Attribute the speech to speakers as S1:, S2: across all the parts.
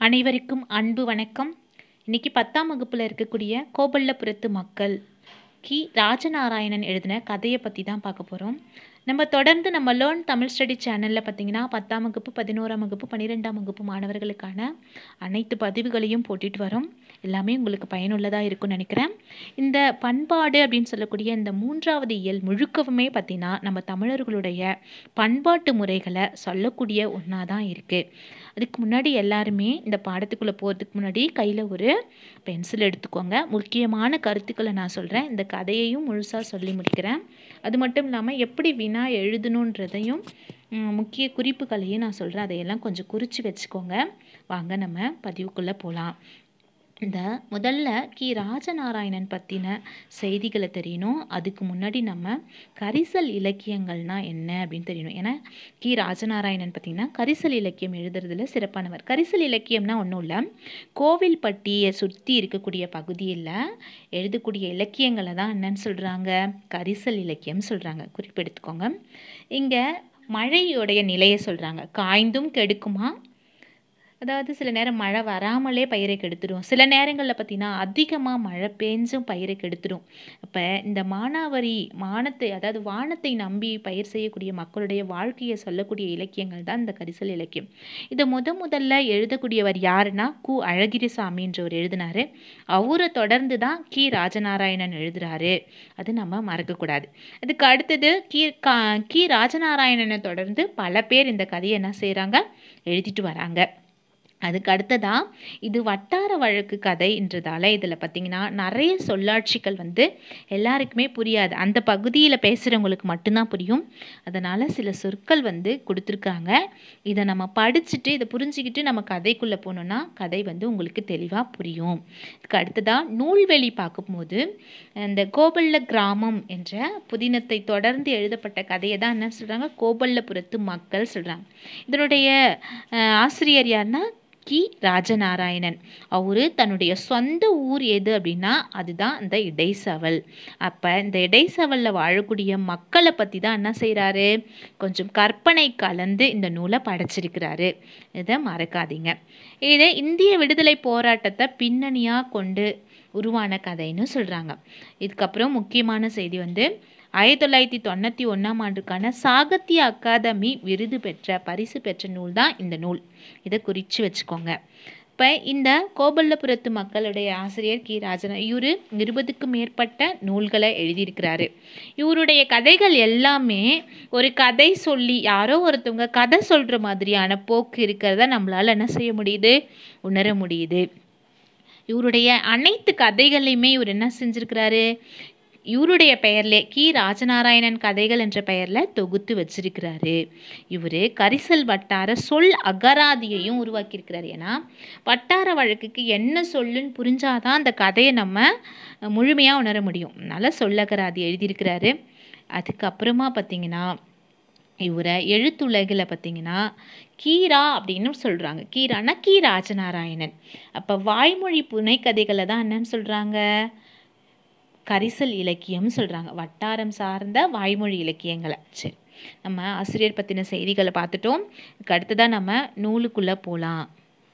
S1: அனைவருக்கும் அன்பு வணக்கம் இன்னைக்கு பத்தாம் வகுப்பில் இருக்கக்கூடிய கோபல்லபுரத்து மக்கள் கி ராஜநாராயணன் எழுதின கதையை பற்றி தான் பார்க்க போகிறோம் நம்ம தொடர்ந்து நம்ம லேர்ன் தமிழ் ஸ்டடி சேனலில் பார்த்தீங்கன்னா பத்தாம் வகுப்பு பதினோராம் வகுப்பு பன்னிரெண்டாம் வகுப்பு மாணவர்களுக்கான அனைத்து பதிவுகளையும் போட்டுட்டு வரோம் எல்லாமே உங்களுக்கு பயனுள்ளதாக இருக்கும்னு நினைக்கிறேன் இந்த பண்பாடு அப்படின்னு சொல்லக்கூடிய இந்த மூன்றாவது இயல் முழுக்கவுமே பார்த்திங்கன்னா நம்ம தமிழர்களுடைய பண்பாட்டு முறைகளை சொல்லக்கூடிய ஒன்றா தான் இருக்குது அதுக்கு முன்னாடி எல்லாருமே இந்த பாடத்துக்குள்ளே போகிறதுக்கு முன்னாடி கையில் ஒரு பென்சில் எடுத்துக்கோங்க முக்கியமான கருத்துக்களை நான் சொல்கிறேன் இந்த கதையையும் முழுசாக சொல்லி முடிக்கிறேன் அது மட்டும் இல்லாமல் எப்படி வினா எழுதணுன்றதையும் ம், முக்கிய குறிப்புகளையும் நான் சொல்கிறேன் அதையெல்லாம் கொஞ்சம் குறித்து வச்சுக்கோங்க வாங்க நம்ம பதிவுக்குள்ளே போகலாம் இந்த முதல்ல கி ராஜநாராயணன் பற்றின செய்திகளை தெரியணும் அதுக்கு முன்னாடி நம்ம கரிசல் இலக்கியங்கள்னா என்ன அப்படின்னு தெரியணும் ஏன்னா கி ராஜநாராயணன் பார்த்திங்கன்னா கரிசல் இலக்கியம் எழுதுறதுல சிறப்பானவர் கரிசல் இலக்கியம்னா ஒன்றும் இல்லை கோவில்பட்டியை சுற்றி இருக்கக்கூடிய பகுதியில் எழுதக்கூடிய இலக்கியங்களை தான் என்னன்னு சொல்கிறாங்க கரிசல் இலக்கியம் சொல்கிறாங்க குறிப்பெடுத்துக்கோங்க இங்கே மழையுடைய நிலையை சொல்கிறாங்க காய்ந்தும் கெடுக்குமா அதாவது சில நேரம் மழை வராமலே பயிரை கெடுத்துடும் சில நேரங்களில் பார்த்திங்கன்னா அதிகமாக மழை பெஞ்சும் பயிரை கெடுத்துடும் அப்போ இந்த மானாவரி மானத்தை அதாவது வானத்தை நம்பி பயிர் செய்யக்கூடிய மக்களுடைய வாழ்க்கையை சொல்லக்கூடிய இலக்கியங்கள் தான் இந்த கரிசல் இலக்கியம் இதை முத முதல்ல எழுதக்கூடியவர் யாருன்னா கு அழகிரிசாமின்றவர் எழுதினாரு அவரை தொடர்ந்து தான் கி ராஜநாராயணன் எழுதுறாரு அது நம்ம மறக்கக்கூடாது அதுக்கு அடுத்தது கி கா கி ராஜநாராயணனை தொடர்ந்து பல பேர் இந்த கதையை என்ன செய்கிறாங்க எழுதிட்டு வராங்க அதுக்கு அடுத்ததா இது வட்டார வழக்கு கதைன்றதால இதில் பார்த்தீங்கன்னா நிறைய சொல்லாட்சிகள் வந்து எல்லாருக்குமே புரியாது அந்த பகுதியில் பேசுகிறவங்களுக்கு மட்டும்தான் புரியும் அதனால் சில சொற்கள் வந்து கொடுத்துருக்காங்க இதை நம்ம படிச்சுட்டு இதை புரிஞ்சுக்கிட்டு நம்ம கதைக்குள்ளே போனோம்னா கதை வந்து உங்களுக்கு தெளிவாக புரியும் இதுக்கு அடுத்ததா நூல்வெளி பார்க்கும்போது இந்த கோபல்ல கிராமம் என்ற புதினத்தை தொடர்ந்து எழுதப்பட்ட கதையை தான் என்ன சொல்கிறாங்க கோபல்லபுரத்து மக்கள் சொல்கிறாங்க இதனுடைய அஹ், ஆசிரியர் யாருன்னா கி ராஜநாராயணன் அவரு தன்னுடைய சொந்த ஊர் எது அப்படின்னா அதுதான் இந்த இடைசவல் அப்போ இந்த இடைசவலில் வாழக்கூடிய மக்களை பற்றி தான் என்ன செய்கிறாரு கொஞ்சம் கற்பனை கலந்து இந்த நூலை படைச்சிருக்கிறாரு இதை மறக்காதீங்க இது இந்திய விடுதலை போராட்டத்தை பின்னணியாக கொண்டு உருவான கதைன்னு சொல்கிறாங்க இதுக்கப்புறம் முக்கியமான செய்தி வந்து ஆயிரத்தி தொள்ளாயிரத்தி தொண்ணூற்றி ஒன்றாம் ஆண்டுக்கான சாகித்ய அகாதமி விருது பெற்ற பரிசு பெற்ற நூல் தான் இந்த நூல் இதை குறித்து வச்சுக்கோங்க இப்போ இந்த கோபல்லபுரத்து மக்களுடைய ஆசிரியர் கி ராஜன் இவர் இருபதுக்கும் மேற்பட்ட நூல்களை எழுதியிருக்கிறாரு இவருடைய கதைகள் எல்லாமே ஒரு கதை சொல்லி யாரோ ஒருத்தவங்க கதை சொல்கிற மாதிரியான போக்கு இருக்கிறத நம்மளால் என்ன செய்ய முடியுது உணர முடியுது இவருடைய அனைத்து கதைகளையுமே இவர் என்ன செஞ்சிருக்கிறாரு இவருடைய பெயர்லே கி ராஜநாராயணன் கதைகள் என்ற பெயரில் தொகுத்து வச்சிருக்கிறாரு இவர் கரிசல் வட்டார சொல் அகராதியையும் உருவாக்கியிருக்கிறார் ஏன்னா வட்டார வழக்குக்கு என்ன சொல்லுன்னு புரிஞ்சாதான் அந்த கதையை நம்ம முழுமையாக உணர முடியும் அதனால் சொல்லகராதி எழுதியிருக்கிறாரு அதுக்கப்புறமா பார்த்தீங்கன்னா இவரை எழுத்துலகில் பார்த்தீங்கன்னா கீரா அப்படின்னு சொல்கிறாங்க கீரானா கி ராஜநாராயணன் அப்போ வாய்மொழி புனைக்கதைகளை தான் என்னன்னு சொல்கிறாங்க கரிசல் இலக்கியம் சொல்கிறாங்க வட்டாரம் சார்ந்த வாய்மொழி இலக்கியங்களை சரி நம்ம ஆசிரியர் பற்றின செய்திகளை பார்த்துட்டோம் இதுக்கு அடுத்ததான் நம்ம நூலுக்குள்ளே போகலாம்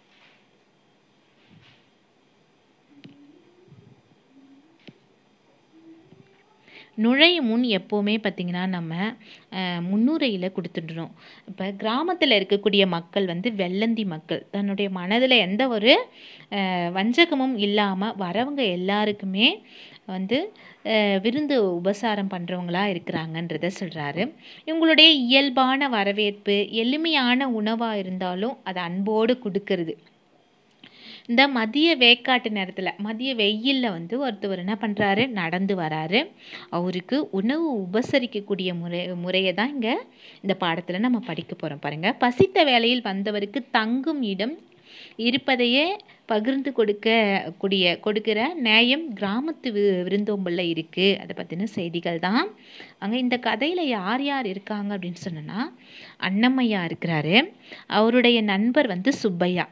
S1: நுழையும் முன் எப்போவுமே பார்த்திங்கன்னா நம்ம அஹ், முன்னுரையில் கொடுத்துடுறோம் இப்போ கிராமத்தில் இருக்கக்கூடிய மக்கள் வந்து வெள்ளந்தி மக்கள் தன்னுடைய மனதில் எந்த ஒரு அஹ், வஞ்சகமும் இல்லாமல் வரவங்க எல்லாருக்குமே வந்து அஹ், விருந்து உபசாரம் பண்ணுறவங்களா இருக்கிறாங்கன்றத சொல்கிறாரு இவங்களுடைய இயல்பான வரவேற்பு எளிமையான உணவாக இருந்தாலும் அதை அன்போடு கொடுக்கறது இந்த மதிய வேக்காட்டு நேரத்தில் மதிய வெயிலில் வந்து ஒருத்தவர் என்ன பண்ணுறாரு நடந்து வராரு அவருக்கு உணவு உபசரிக்கக்கூடிய முறை முறையை தான் இங்கே இந்த பாடத்தில் நம்ம படிக்க போகிறோம் பாருங்கள் பசித்த வேளையில் வந்தவருக்கு தங்கும் இடம் இருப்பதையே பகிர்ந்து கொடுக்க கூடிய கொடுக்கிற நியாயம் கிராமத்து வி விருந்தோம்பலில் இருக்குது அதை பற்றின செய்திகள் தான் அங்கே இந்த கதையில் யார் யார் இருக்காங்க அப்படின்னு சொன்னோன்னா அன்னமையா இருக்கிறாரு அவருடைய நண்பர் வந்து சுப்பையா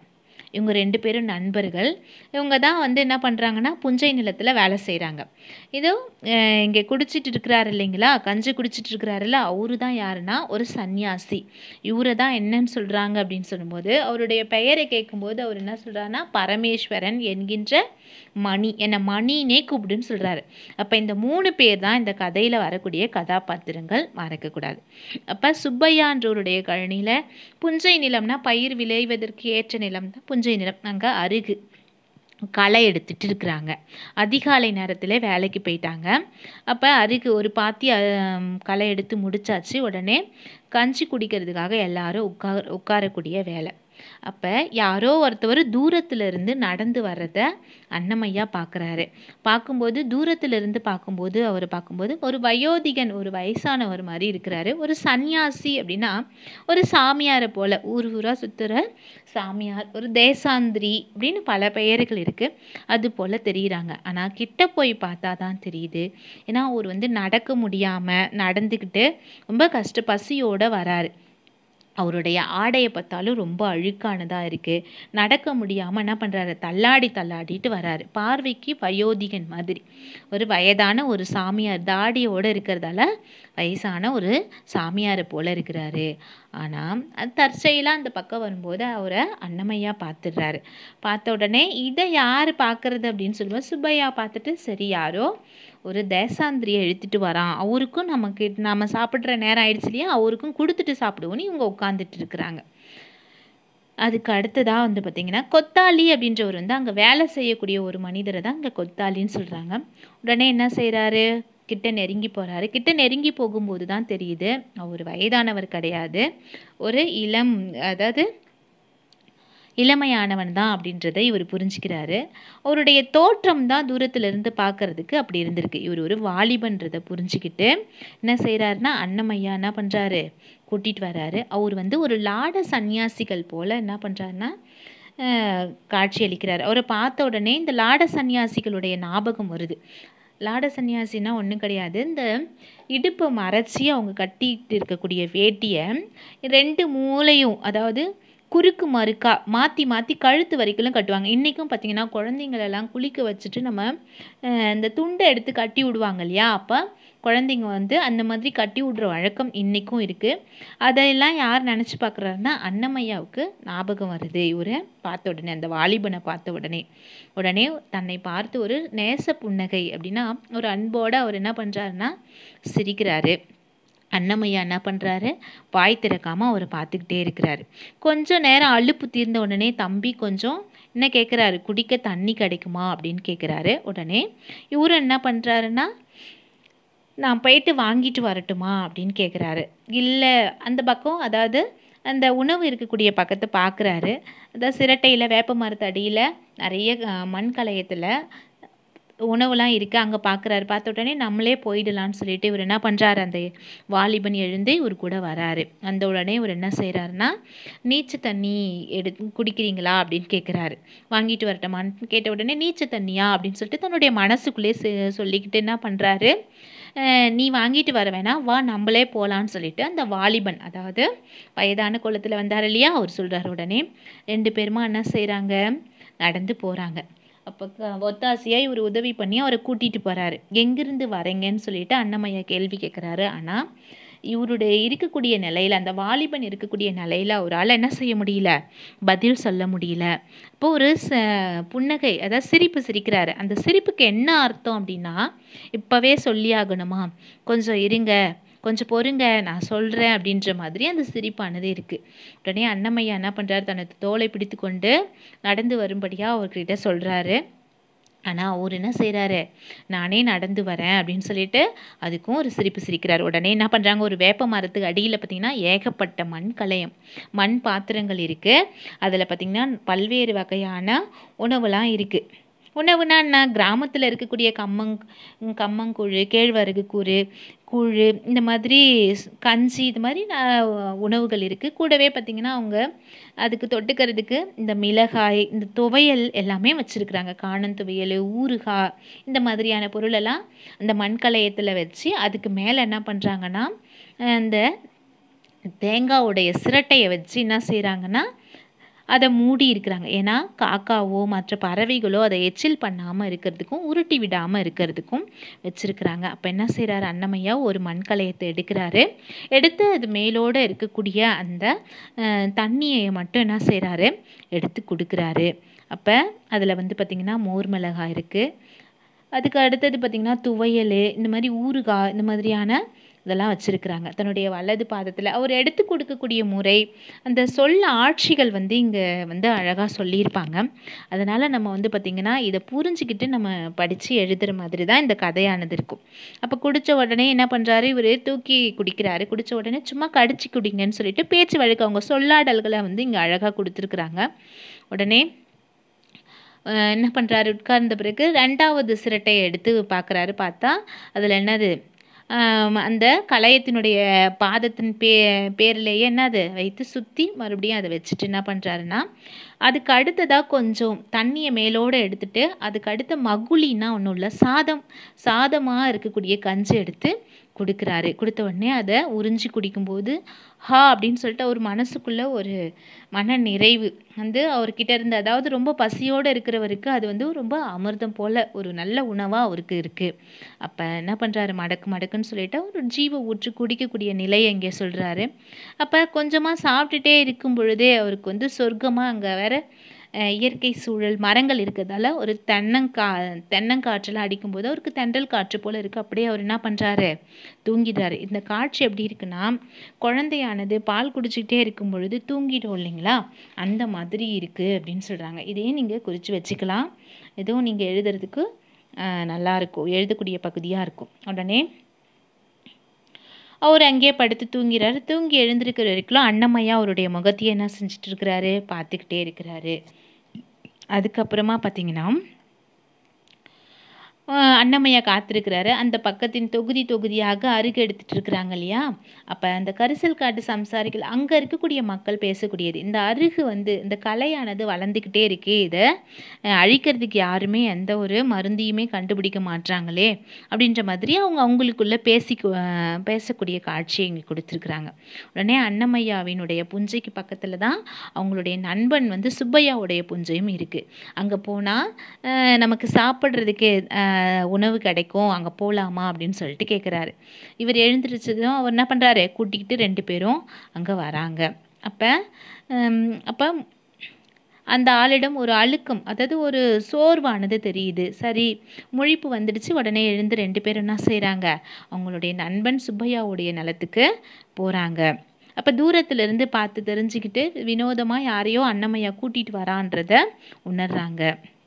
S1: இவங்க ரெண்டு பேரும் நண்பர்கள் இவங்க தான் வந்து என்ன பண்ணுறாங்கன்னா புஞ்சை நிலத்தில் வேலை செய்கிறாங்க இதோ அஹ், இங்கே குடிச்சிட்டு இருக்கிறாரு இல்லைங்களா கஞ்சி குடிச்சிட்டு இருக்கிறாருல்ல அவரு தான் யாருன்னா ஒரு சன்னியாசி இவரை தான் என்னன்னு சொல்கிறாங்க அப்படின்னு சொல்லும்போது அவருடைய பெயரை கேட்கும்போது அவர் என்ன சொல்கிறாருன்னா பரமேஸ்வரன் என்கின்ற மணி என்னை மணினே கூப்பிடுன்னு சொல்கிறாரு அப்போ இந்த மூணு பேர் தான் இந்த கதையில் வரக்கூடிய கதாபாத்திரங்கள் மறக்கக்கூடாது அப்போ சுப்பையான்றவருடைய கழனியில் புஞ்சை நிலம்னா பயிர் விளைவதற்கு ஏற்ற நிலம் தான் புஞ்சை நிலம் அங்கே அருகு களை எடுத்துட்டு இருக்கிறாங்க அதிகாலை நேரத்தில் வேலைக்கு போயிட்டாங்க அப்போ அருகு ஒரு பாத்தி அஹ், களை எடுத்து முடிச்சாச்சு உடனே கஞ்சி குடிக்கிறதுக்காக எல்லாரும் உட்கார உட்காரக்கூடிய வேலை அப்போ யாரோ ஒருத்தவர் தூரத்துல இருந்து நடந்து வர்றத அன்னமையா பார்க்குறாரு பார்க்கும்போது தூரத்துல இருந்து பார்க்கும்போது அவர் பார்க்கும்போது ஒரு வயோதிகன் ஒரு வயசானவர் மாதிரி இருக்கிறாரு ஒரு சன்னியாசி அப்படின்னா ஒரு சாமியாரை போல ஊர் ஊரா சுத்துற சாமியார் ஒரு தேசாந்திரி அப்படின்னு பல பெயர்கள் இருக்கு அது போல தெரியுறாங்க ஆனா கிட்ட போய் பார்த்தா தான் தெரியுது ஏன்னா அவர் வந்து நடக்க முடியாம நடந்துக்கிட்டு ரொம்ப கஷ்ட பசியோட வராரு அவருடைய ஆடையை பார்த்தாலும் ரொம்ப அழுக்கானதாக இருக்குது நடக்க முடியாமல் என்ன பண்ணுறாரு தள்ளாடி தள்ளாடிட்டு வராரு பார்வைக்கு வயோதிகன் மாதிரி ஒரு வயதான ஒரு சாமியார் தாடியோடு இருக்கிறதால வயசான ஒரு சாமியாரை போல இருக்கிறாரு ஆனால் அது தற்செயலாக அந்த பக்கம் வரும்போது அவரை அன்னமையா பார்த்துடுறாரு பார்த்த உடனே இதை யார் பார்க்கறது அப்படின்னு சொல்லும்போது சுப்பையா பார்த்துட்டு சரி யாரோ ஒரு தேசாந்திரியை இழுத்துட்டு வரான் அவருக்கும் நமக்கு நாம சாப்பிட்ற நேரம் ஆயிடுச்சு இல்லையா அவருக்கும் கொடுத்துட்டு சாப்பிடுவோன்னு இவங்க உட்காந்துட்டு இருக்கிறாங்க அதுக்கு அடுத்ததாக வந்து பார்த்திங்கன்னா கொத்தாளி அப்படின்றவர் வந்து அங்கே வேலை செய்யக்கூடிய ஒரு மனிதரை தான் அங்கே கொத்தாளின்னு சொல்கிறாங்க உடனே என்ன செய்கிறாரு கிட்ட நெருங்கி போகிறாரு கிட்ட நெருங்கி போகும்போது தான் தெரியுது அவர் வயதானவர் கிடையாது ஒரு இளம் அதாவது இளமையானவன் தான் அப்படின்றத இவர் புரிஞ்சுக்கிறாரு அவருடைய தோற்றம் தான் தூரத்துல இருந்து பார்க்கறதுக்கு அப்படி இருந்திருக்கு இவர் ஒரு வாலிபன்றதை புரிஞ்சுக்கிட்டு என்ன செய்கிறாருன்னா அன்னமையா என்ன பண்ணுறாரு கூட்டிட்டு வராரு அவர் வந்து ஒரு லாட சந்நியாசிகள் போல என்ன பண்ணுறாருன்னா காட்சி அளிக்கிறார் அவரை பார்த்த உடனே இந்த லாட சந்நியாசிகளுடைய ஞாபகம் வருது லாட சந்நியாசின்னா ஒன்றும் கிடையாது இந்த இடுப்பை மறைச்சி அவங்க கட்டிட்டு இருக்கக்கூடிய வேட்டியை ரெண்டு மூலையும் அதாவது குறுக்கு மறுக்கா மாற்றி மாற்றி கழுத்து வரைக்கும் கட்டுவாங்க இன்றைக்கும் பார்த்தீங்கன்னா குழந்தைங்களெல்லாம் குளிக்க வச்சுட்டு நம்ம அஹ், இந்த துண்டை எடுத்து கட்டி விடுவாங்க இல்லையா அப்போ குழந்தைங்க வந்து அந்த மாதிரி கட்டி விடுற வழக்கம் இன்றைக்கும் இருக்குது அதையெல்லாம் யார் நினச்சி பார்க்குறாருன்னா அன்னமையாவுக்கு ஞாபகம் வருது இவரை பார்த்த உடனே அந்த வாலிபனை பார்த்த உடனே உடனே தன்னை பார்த்து ஒரு நேச புன்னகை அப்படின்னா ஒரு அன்போடு அவர் என்ன பண்ணுறாருன்னா சிரிக்கிறாரு அன்னமையா என்ன பண்ணுறாரு வாய் திறக்காமல் அவரை பார்த்துக்கிட்டே இருக்கிறாரு கொஞ்சம் நேரம் அலுப்பு தீர்ந்த உடனே தம்பி கொஞ்சம் என்ன கேட்குறாரு குடிக்க தண்ணி கிடைக்குமா அப்படின்னு கேட்குறாரு உடனே இவரு என்ன பண்ணுறாருன்னா நான் போயிட்டு வாங்கிட்டு வரட்டுமா அப்படின்னு கேட்குறாரு இல்லை அந்த பக்கம் அதாவது அந்த உணவு இருக்கக்கூடிய பக்கத்தை பார்க்குறாரு அதாவது சிரட்டையில் வேப்ப மரத்து அடியில் நிறைய அஹ், மண் கலயத்தில் உணவுலாம் இருக்குது அங்கே பார்க்குறாரு பார்த்த உடனே நம்மளே போயிடலான்னு சொல்லிட்டு இவர் என்ன பண்ணுறாரு அந்த வாலிபன் எழுந்து இவர் கூட வராரு அந்த உடனே இவர் என்ன செய்கிறாருன்னா நீச்ச தண்ணி எடு குடிக்கிறீங்களா அப்படின்னு கேட்குறாரு வாங்கிட்டு வரட்டுமான்னு கேட்ட உடனே நீச்ச தண்ணியா அப்படின்னு சொல்லிட்டு தன்னுடைய மனசுக்குள்ளே செ- சொல்லிக்கிட்டு என்ன பண்ணுறாரு நீ வாங்கிட்டு வர வேணாம் வா நம்மளே போகலான்னு சொல்லிட்டு அந்த வாலிபன் அதாவது வயதான குளத்தில் வந்தார் இல்லையா அவர் சொல்கிறார் உடனே ரெண்டு பேருமா என்ன செய்கிறாங்க நடந்து போகிறாங்க அப்போ ஒத்தாசையாக இவர் உதவி பண்ணி அவரை கூட்டிகிட்டு போகிறாரு எங்கேருந்து வரீங்கன்னு சொல்லிட்டு அன்னமையா கேள்வி கேட்குறாரு ஆனால் இவருடைய இருக்கக்கூடிய நிலையில் அந்த வாலிபன் இருக்கக்கூடிய நிலையில் அவரால் என்ன செய்ய முடியல பதில் சொல்ல முடியல இப்போ ஒரு ச புன்னகை அதாவது சிரிப்பு சிரிக்கிறாரு அந்த சிரிப்புக்கு என்ன அர்த்தம் அப்படின்னா இப்போவே சொல்லி ஆகணுமா கொஞ்சம் இருங்க கொஞ்சம் பொறுங்க நான் சொல்கிறேன் அப்படின்ற மாதிரி அந்த சிரிப்பானது இருக்குது உடனே அன்னமையா என்ன பண்ணுறாரு தனது தோலை பிடித்து கொண்டு நடந்து வரும்படியாக அவர்கிட்ட சொல்கிறாரு ஆனால் அவர் என்ன செய்கிறாரு நானே நடந்து வரேன் அப்படின்னு சொல்லிட்டு அதுக்கும் ஒரு சிரிப்பு சிரிக்கிறார் உடனே என்ன பண்ணுறாங்க ஒரு வேப்ப மரத்துக்கு அடியில் பார்த்தீங்கன்னா ஏகப்பட்ட மண் கலயம் மண் பாத்திரங்கள் இருக்குது அதில் பார்த்தீங்கன்னா பல்வேறு வகையான உணவுலாம் இருக்குது உணவுனா என்ன கிராமத்தில் இருக்கக்கூடிய கம்மங் கம்மங்கூழ் கேழ்வரகு கூழ் கூழ் இந்த மாதிரி ஸ்- கஞ்சி இது மாதிரி ந- உணவுகள் இருக்குது கூடவே பார்த்திங்கன்னா அவங்க அதுக்கு தொட்டுக்கிறதுக்கு இந்த மிளகாய் இந்த துவையல் எல்லாமே வச்சுருக்குறாங்க காணன் துவையல் ஊறுகாய் இந்த மாதிரியான பொருளெல்லாம் அந்த மண்கலயத்தில் வச்சு அதுக்கு மேலே என்ன பண்ணுறாங்கன்னா அந்த தேங்காவுடைய சிரட்டையை வச்சு என்ன செய்கிறாங்கன்னா அதை மூடி இருக்கிறாங்க ஏன்னா காக்காவோ மற்ற பறவைகளோ அதை எச்சில் பண்ணாமல் இருக்கிறதுக்கும் உருட்டி விடாமல் இருக்கிறதுக்கும் வச்சிருக்கிறாங்க அப்போ என்ன செய்கிறாரு அன்னமையா ஒரு மண்கலயத்தை எடுக்கிறாரு எடுத்து அது மேலோட இருக்கக்கூடிய அந்த அஹ், தண்ணியை மட்டும் என்ன செய்கிறாரு எடுத்து கொடுக்குறாரு அப்போ அதில் வந்து பார்த்திங்கன்னா மோர் மிளகாய் இருக்குது அதுக்கு அடுத்தது பார்த்திங்கன்னா துவையல் இந்த மாதிரி ஊறுகாய் இந்த மாதிரியான இதெல்லாம் வச்சுருக்கிறாங்க தன்னுடைய வலது பாதத்தில் அவர் எடுத்து கொடுக்கக்கூடிய முறை அந்த சொல்ல ஆட்சிகள் வந்து இங்கே வந்து அழகாக சொல்லியிருப்பாங்க அதனால் நம்ம வந்து பார்த்திங்கன்னா இதை புரிஞ்சுக்கிட்டு நம்ம படித்து எழுதுகிற மாதிரி தான் இந்த கதையானது இருக்கும் அப்போ குடித்த உடனே என்ன பண்ணுறாரு இவர் தூக்கி குடிக்கிறாரு குடித்த உடனே சும்மா கடிச்சு குடிங்கன்னு சொல்லிட்டு பேச்சு வழக்கு அவங்க சொல்லாடல்களை வந்து இங்கே அழகாக கொடுத்துருக்குறாங்க உடனே அஹ் என்ன பண்ணுறாரு உட்கார்ந்த பிறகு ரெண்டாவது சிரட்டையை எடுத்து பார்க்குறாரு பார்த்தா அதில் என்னது ஆம், அந்த கலையத்தினுடைய பாதத்தின் பே பேர்லேயே என்னது வைத்து சுற்றி மறுபடியும் அதை வச்சுட்டு என்ன பண்ணுறாருன்னா அதுக்கு அடுத்ததாக கொஞ்சம் தண்ணியை மேலோடு எடுத்துட்டு அதுக்கு அடுத்த மகுலின்னா ஒன்றும் இல்லை சாதம் சாதமாக இருக்கக்கூடிய கஞ்சி எடுத்து கொடுக்குறாரு கொடுத்த உடனே அதை உறிஞ்சி குடிக்கும்போது ஹா அப்படின்னு சொல்லிட்டு அவர் மனசுக்குள்ளே ஒரு மன நிறைவு வந்து அவர்கிட்ட இருந்து அதாவது ரொம்ப பசியோடு இருக்கிறவருக்கு அது வந்து ரொம்ப அமிர்தம் போல் ஒரு நல்ல உணவாக அவருக்கு இருக்குது அப்போ என்ன பண்ணுறாரு மடக்கு மடக்குன்னு சொல்லிட்டு ஒரு ஜீவ ஊற்று குடிக்கக்கூடிய நிலையை இங்கே சொல்கிறாரு அப்போ கொஞ்சமாக சாப்பிட்டுட்டே இருக்கும் பொழுதே அவருக்கு வந்து சொர்க்கமாக அங்கே வேற அஹ், இயற்கை சூழல் மரங்கள் இருக்கிறதால ஒரு தென்னங்கா தென்னங்காற்றெல்லாம் அடிக்கும்போது அவருக்கு தென்றல் காற்று போல் இருக்குது அப்படியே அவர் என்ன பண்ணுறாரு தூங்கிடுறாரு இந்த காட்சி எப்படி இருக்குன்னா குழந்தையானது பால் குடிச்சிக்கிட்டே இருக்கும் பொழுது தூங்கிடும் இல்லைங்களா அந்த மாதிரி இருக்குது அப்படின்னு சொல்கிறாங்க இதையும் நீங்கள் குறித்து வச்சுக்கலாம் எதுவும் நீங்கள் எழுதுறதுக்கு அஹ், நல்லா இருக்கும் எழுதக்கூடிய பகுதியாக இருக்கும் உடனே அவர் அங்கேயே படுத்து தூங்கிறாரு தூங்கி எழுந்திருக்கிற வரைக்கும் அன்னமையா அவருடைய முகத்தையே என்ன செஞ்சுட்டு இருக்கிறாரு பார்த்துக்கிட்டே இருக்கிறாரு அதுக்கப்புறமா பார்த்தீங்கன்னா ஆஹ் அன்னமையா காத்திருக்கிறாரு அந்த பக்கத்தின் தொகுதி தொகுதியாக அருகு எடுத்துட்டு இருக்கிறாங்க இல்லையா அப்போ அந்த கரிசல் காட்டு சம்சாரிகள் அங்கே இருக்கக்கூடிய மக்கள் பேசக்கூடியது இந்த அருகு வந்து இந்த கலையானது வளர்ந்துக்கிட்டே இருக்கே இதை அஹ், அழிக்கிறதுக்கு யாருமே எந்த ஒரு மருந்தையுமே கண்டுபிடிக்க மாட்றாங்களே அப்படின்ற மாதிரி அவங்க அவங்களுக்குள்ள பேசி பேசக்கூடிய காட்சியை எங்களுக்கு கொடுத்துருக்குறாங்க உடனே அன்னமையாவினுடைய புஞ்சைக்கு பக்கத்தில் தான் அவங்களுடைய நண்பன் வந்து சுப்பையாவுடைய புஞ்சையும் இருக்குது அங்கே போனால் நமக்கு சாப்பிட்றதுக்கு அஹ், உணவு கிடைக்கும் அங்கே போகலாமா அப்படின்னு சொல்லிட்டு கேட்குறாரு இவர் எழுந்திரிச்சதும் அவர் என்ன பண்ணுறாரு கூட்டிக்கிட்டு ரெண்டு பேரும் அங்கே வராங்க அப்போ அப்போ அந்த ஆளிடம் ஒரு அழுக்கம் அதாவது ஒரு சோர்வானது தெரியுது சரி முழிப்பு வந்துடுச்சு உடனே எழுந்து ரெண்டு பேரும் என்ன செய்கிறாங்க அவங்களுடைய நண்பன் சுப்பையாவுடைய நிலத்துக்கு போகிறாங்க அப்போ தூரத்துலேருந்து பார்த்து தெரிஞ்சுக்கிட்டு வினோதமாக யாரையோ அன்னமையா கூட்டிகிட்டு வரான்றத உணர்றாங்க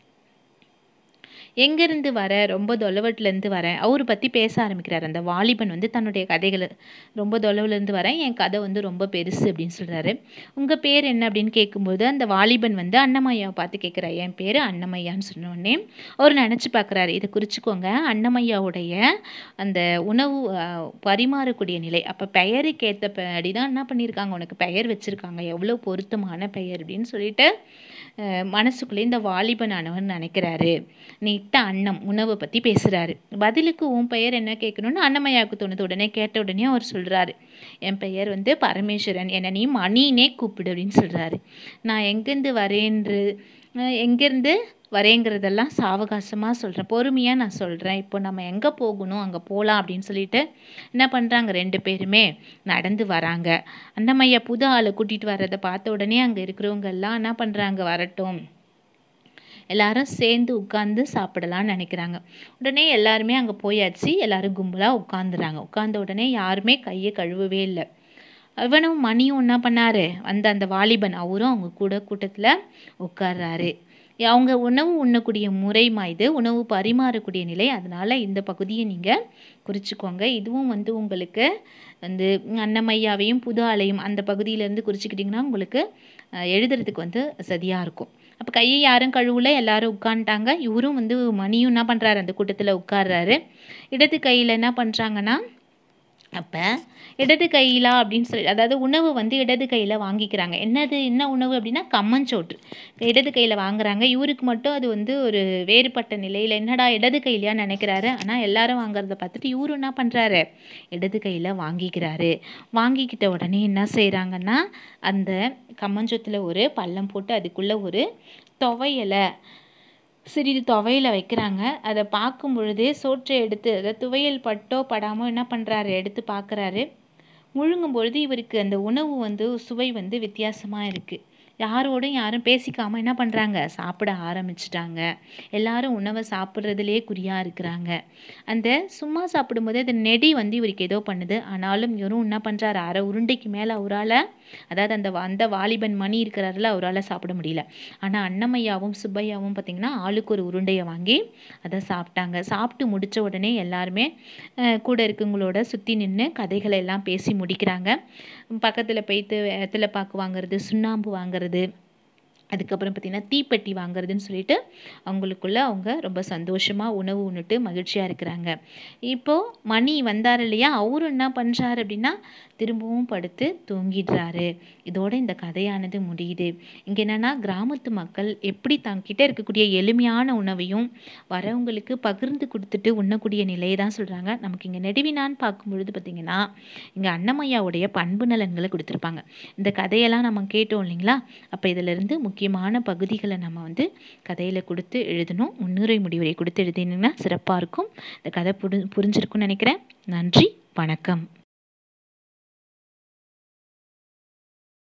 S1: எங்கேருந்து வர ரொம்ப தொலைவட்டிலேருந்து வரேன் அவரை பற்றி பேச ஆரம்பிக்கிறார் அந்த வாலிபன் வந்து தன்னுடைய கதைகளை ரொம்ப தொலைவுலேருந்து வரேன் என் கதை வந்து ரொம்ப பெருசு அப்படின்னு சொல்கிறாரு உங்கள் பேர் என்ன அப்படின்னு கேட்கும்போது அந்த வாலிபன் வந்து அன்னமையாவை பார்த்து கேட்குறாரு என் பேர் அன்னமையான்னு சொன்ன உடனே அவர் நினச்சி பார்க்குறாரு இதை குறிச்சிக்கோங்க அன்னமையாவுடைய அந்த உணவு அஹ், பரிமாறக்கூடிய நிலை அப்போ பெயருக்கு ஏற்றபடி தான் என்ன பண்ணியிருக்காங்க உனக்கு பெயர் வச்சுருக்காங்க எவ்வளோ பொருத்தமான பெயர் அப்படின்னு சொல்லிட்டு அஹ், மனசுக்குள்ளே இந்த வாலிபனானவன் நினைக்கிறாரு நீ இட்ட அன்னம் உணவை பற்றி பேசுகிறாரு பதிலுக்கு உன் பெயர் என்ன கேட்கணும்னு அன்னமையாவுக்கு தோணுது உடனே கேட்ட உடனே அவர் சொல்கிறாரு என் பெயர் வந்து பரமேஸ்வரன் என்னை நீ மணினே கூப்பிடு அப்படின்னு சொல்கிறாரு நான் எங்கேருந்து வரேன்று அஹ் எங்கேருந்து வரேங்கிறதெல்லாம் சாவகாசமாக சொல்கிறேன் பொறுமையாக நான் சொல்கிறேன் இப்போ நம்ம எங்கே போகணும் அங்கே போகலாம் அப்படின்னு சொல்லிட்டு என்ன பண்ணுறாங்க ரெண்டு பேருமே நடந்து வராங்க அன்னமையா புது ஆளை கூட்டிகிட்டு வர்றதை பார்த்த உடனே அங்கே இருக்கிறவங்க எல்லாம் என்ன பண்ணுறாங்க வரட்டும் எல்லாரும் சேர்ந்து உட்காந்து சாப்பிடலாம்னு நினைக்கிறாங்க உடனே எல்லாருமே அங்கே போயாச்சு எல்லாரும் கும்பலாக உட்காந்துறாங்க உட்கார்ந்த உடனே யாருமே கையை கழுவவே இல்லை அவனும் மணியும் என்ன பண்ணாரு அந்த அந்த வாலிபன் அவரும் அவங்க கூட கூட்டத்தில் உட்கார்றாரு அவங்க உணவு உண்ணக்கூடிய முறைமா இது உணவு பரிமாறக்கூடிய நிலை அதனால இந்த பகுதியை நீங்கள் குறிச்சிக்கோங்க இதுவும் வந்து உங்களுக்கு வந்து அன்னமையாவையும் புது ஆலையும் அந்த பகுதியிலேருந்து குறிச்சிக்கிட்டிங்கன்னா உங்களுக்கு அஹ், எழுதுறதுக்கு வந்து சரியாக இருக்கும் அப்போ கையை யாரும் கழுவல எல்லாரும் உட்காந்துட்டாங்க இவரும் வந்து மணியும் என்ன பண்ணுறாரு அந்த கூட்டத்தில் உட்கார்றாரு இடது கையில் என்ன பண்ணுறாங்கன்னா அப்போ இடது கையிலா அப்படின்னு சொல்லி அதாவது உணவு வந்து இடது கையில் வாங்கிக்கிறாங்க என்னது என்ன உணவு அப்படின்னா கம்மஞ்சோற்று இடது கையில் வாங்குறாங்க இவருக்கு மட்டும் அது வந்து ஒரு வேறுபட்ட நிலையில் என்னடா இடது கையிலையா நினைக்கிறாரு ஆனால் எல்லாரும் வாங்குறத பார்த்துட்டு இவரு என்ன பண்ணுறாரு இடது கையில் வாங்கிக்கிறாரு வாங்கிக்கிட்ட உடனே என்ன செய்கிறாங்கன்னா அந்த கம்மஞ்சோத்தில் ஒரு பள்ளம் போட்டு அதுக்குள்ளே ஒரு துவையலை சிறிது துவையலை வைக்கிறாங்க அதை பார்க்கும் பொழுதே சோற்றை எடுத்து அதை துவையல் பட்டோ படாமோ என்ன பண்ணுறாரு எடுத்து பார்க்குறாரு முழுங்கும் பொழுது இவருக்கு அந்த உணவு வந்து சுவை வந்து வித்தியாசமாக இருக்குது யாரோடும் யாரும் பேசிக்காமல் என்ன பண்ணுறாங்க சாப்பிட ஆரம்பிச்சிட்டாங்க எல்லாரும் உணவை சாப்பிட்றதுலேயே குறியாக இருக்கிறாங்க அந்த சும்மா சாப்பிடும்போது அந்த நெடி வந்து இவருக்கு ஏதோ பண்ணுது ஆனாலும் இவரும் என்ன பண்ணுறாரு அரை உருண்டைக்கு மேலே அவரால் அதாவது அந்த அந்த வாலிபன் மணி இருக்கிறாருல அவரால் சாப்பிட முடியல ஆனால் அன்னமையாவும் சுப்பையாவும் பார்த்திங்கன்னா ஆளுக்கு ஒரு உருண்டையை வாங்கி அதை சாப்பிட்டாங்க சாப்பிட்டு முடித்த உடனே எல்லாருமே கூட இருக்கவங்களோட சுற்றி நின்று கதைகளை எல்லாம் பேசி முடிக்கிறாங்க பக்கத்தில் போய்த்து வெத்தலை பாக்கு வாங்குறது சுண்ணாம்பு வாங்குறது அதுக்கப்புறம் பார்த்திங்கன்னா தீப்பெட்டி வாங்குறதுன்னு சொல்லிட்டு அவங்களுக்குள்ள அவங்க ரொம்ப சந்தோஷமாக உணவு உண்ணுட்டு மகிழ்ச்சியாக இருக்கிறாங்க இப்போது மணி வந்தார் இல்லையா அவரும் என்ன பண்ணுறாரு அப்படின்னா திரும்பவும் படுத்து தூங்கிடுறாரு இதோட இந்த கதையானது முடியுது இங்கே என்னென்னா கிராமத்து மக்கள் எப்படி தங்கிட்ட இருக்கக்கூடிய எளிமையான உணவையும் வரவங்களுக்கு பகிர்ந்து கொடுத்துட்டு உண்ணக்கூடிய நிலையை தான் சொல்கிறாங்க நமக்கு இங்கே நெடுவினான்னு பார்க்கும் பொழுது பார்த்திங்கன்னா இங்கே அன்னமையாவுடைய பண்பு நலன்களை கொடுத்துருப்பாங்க இந்த கதையெல்லாம் நம்ம கேட்டோம் இல்லைங்களா அப்போ இதிலிருந்து முக்கியமான பகுதிகளை நம்ம வந்து கதையில் கொடுத்து எழுதணும் முன்னுரை முடிவுரை கொடுத்து எழுதினீங்கன்னா சிறப்பாக இருக்கும் இந்த கதை புரி புரிஞ்சிருக்கும்னு நினைக்கிறேன் நன்றி வணக்கம்